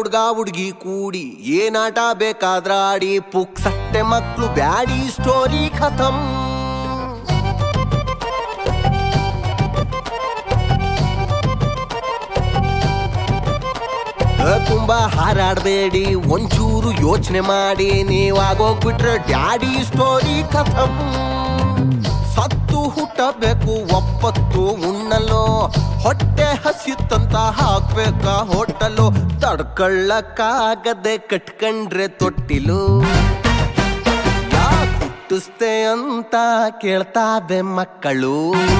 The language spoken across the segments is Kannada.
ಹುಡ್ಗ ಹುಡ್ಗಿ ಕೂಡಿ ಏನಾಟ ಬೇಕಾದ್ರ ಆಡಿ ಪುಕ್ಸಟ್ಟೆ ಮಕ್ಳು ಬ್ಯಾಡಿ ಸ್ಟೋರಿ ಖತಮ್ ಅ, ತುಂಬಾ ಹಾರಾಡ್ಬೇಡಿ ಒಂಚೂರು ಯೋಚನೆ ಮಾಡಿ ನೀವಾಗೋಗ್ಬಿಟ್ರೆ ಡ್ಯಾಡಿ ಸ್ಟೋರಿ ಕಥಮ್ ಸತ್ತು ಹುಟ್ಟಬೇಕು ಒಪ್ಪತ್ತು ಉಣ್ಣಲು ಹೊಟ್ಟೆ ಹಸಿತಂತ ಹಾಕ್ಬೇಕ ಹೋಟಲು ತಡ್ಕೊಳ್ಳಕ್ಕಾಗದೆ ಕಟ್ಕಂಡ್ರೆ ತೊಟ್ಟಿಲು ಯಾಕೆ ಹುಟ್ಟಿಸ್ತೆ ಅಂತ ಕೇಳ್ತಾವೆ ಮಕ್ಕಳು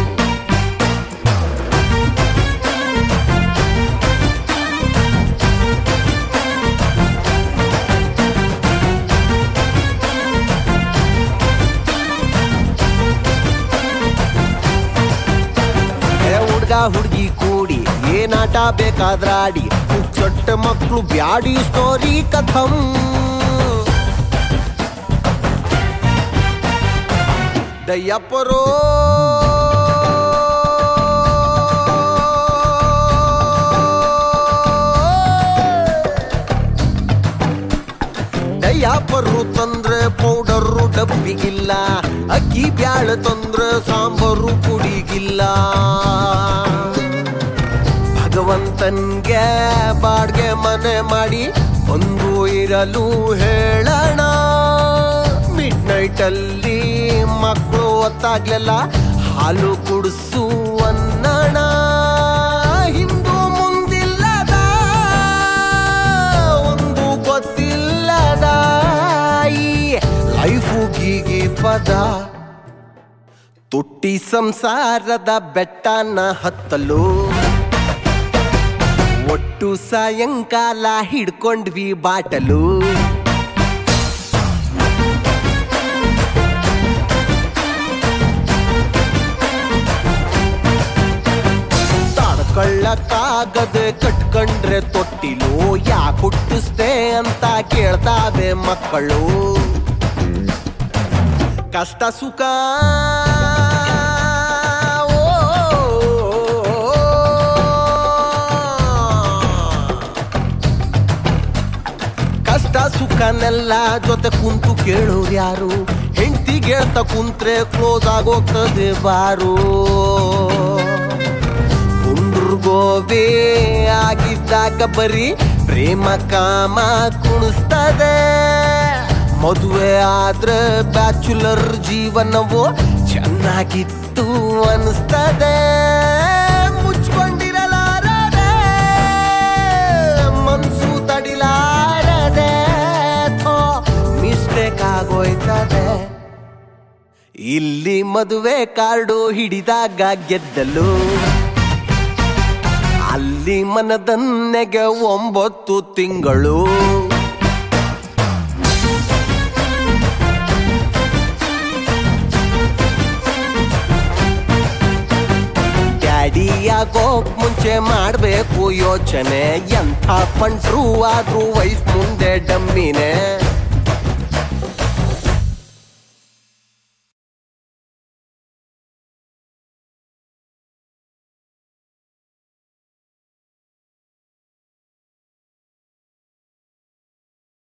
ಏ ಹುಡ್ಗ ಹುಡ್ಗಿ ಕೂಡಿ ಏನಾಟ ಬೇಕಾದ್ರ ಆಡಿ ಚೊಟ್ಟ ಮಕ್ಳು ಬ್ಯಾಡಿ ಸ್ಟೋರಿ ಕಥಮ್ ದಯ್ಯಪ್ಪರೋ ದಯ್ಯಪ್ಪರು ತಂದ್ರೆ ಪೌಡರು ಡಬ್ಬಿಗಿಲ್ಲ ಅಕ್ಕಿ ಬ್ಯಾಳ ತಂದ್ರೆ ಸಾಂಬಾರು ಪುಡಿಗಿಲ್ಲ ಭಗವಂತನ್ಗೆ ಬಾಡ್ಗೆ ಮನೆ ಮಾಡಿ ಒಂದು ಇರಲು ಹೇಳೋಣ ಮಿಡ್ ನೈಟ್ ಅಲ್ಲಿ ಮಕ್ಕಳು ಒತ್ತಾಗ್ಲೆಲ್ಲ ಹಾಲು ಕುಡಿಸು ಅನ್ನಣ ಹಿಂದೂ ಮುಂದಿಲ್ಲದ ಒಂದು ಗೊತ್ತಿಲ್ಲದ ಈ ಲೈಫು ಗೀಗಿ ಪದ ತುಟ್ಟಿ ಸಂಸಾರದ ಬೆಟ್ಟನ ಹತ್ತಲು ಒಟ್ಟು ಸಾಯಂಕಾಲ ಹಿಡ್ಕೊಂಡ್ವಿ ಬಾಟಲು ತಡ್ಕೊಳ್ಳಕ್ಕಾಗದೆ ಕಟ್ಕೊಂಡ್ರೆ ತೊಟ್ಟಿಲು ಯಾಕೆ ಹುಟ್ಟಿಸ್ದೆ ಅಂತ ಕೇಳ್ತಾವೆ ಮಕ್ಕಳು ಕಷ್ಟ ಸುಖ ಕಷ್ಟ ಸುಖನೆಲ್ಲ ಜೊತೆ ಕುಂತು ಕೇಳೋರು ಯಾರು ಹೆಂಡತಿಗೆ ಹೇಳ್ತಾ ಕುಂತ್ರೆ ಕ್ಲೋಸ್ ಆಗೋಗ್ತದೆ ಬಾರು ಕುಂಡ್ರುಗೋಬೆ ಆಗಿದ್ದಾಗ ಬರೀ ಪ್ರೇಮ ಕಾಮ ಕುಣಿಸ್ತದೆ ಮದುವೆ ಆದ್ರೆ ಬ್ಯಾಚುಲರ್ ಜೀವನವು ಚೆನ್ನಾಗಿತ್ತು ಅನಿಸ್ತದೆ ಮುಚ್ಕೊಂಡಿರಲಾರದೆ ಮನ್ಸು ತಡಿಲಾರದೆ ಮಿಸ್ಟೇಕ್ ಆಗೋಯ್ತದೆ ಇಲ್ಲಿ ಮದುವೆ ಕಾರ್ಡು ಹಿಡಿದಾಗ ಗೆದ್ದಲು ಅಲ್ಲಿ ಮನದನ್ನೆಗೆ ಒಂಬತ್ತು ತಿಂಗಳು ಡ್ಯಾಡಿಯಾಗೋಕ್ ಮುಂಚೆ ಮಾಡ್ಬೇಕು ಯೋಚನೆ ಎಂಥ ಪಂಟ್ರು ಆದ್ರೂ ವಯಸ್ ಮುಂದೆ ಡಮ್ಮಿನೇ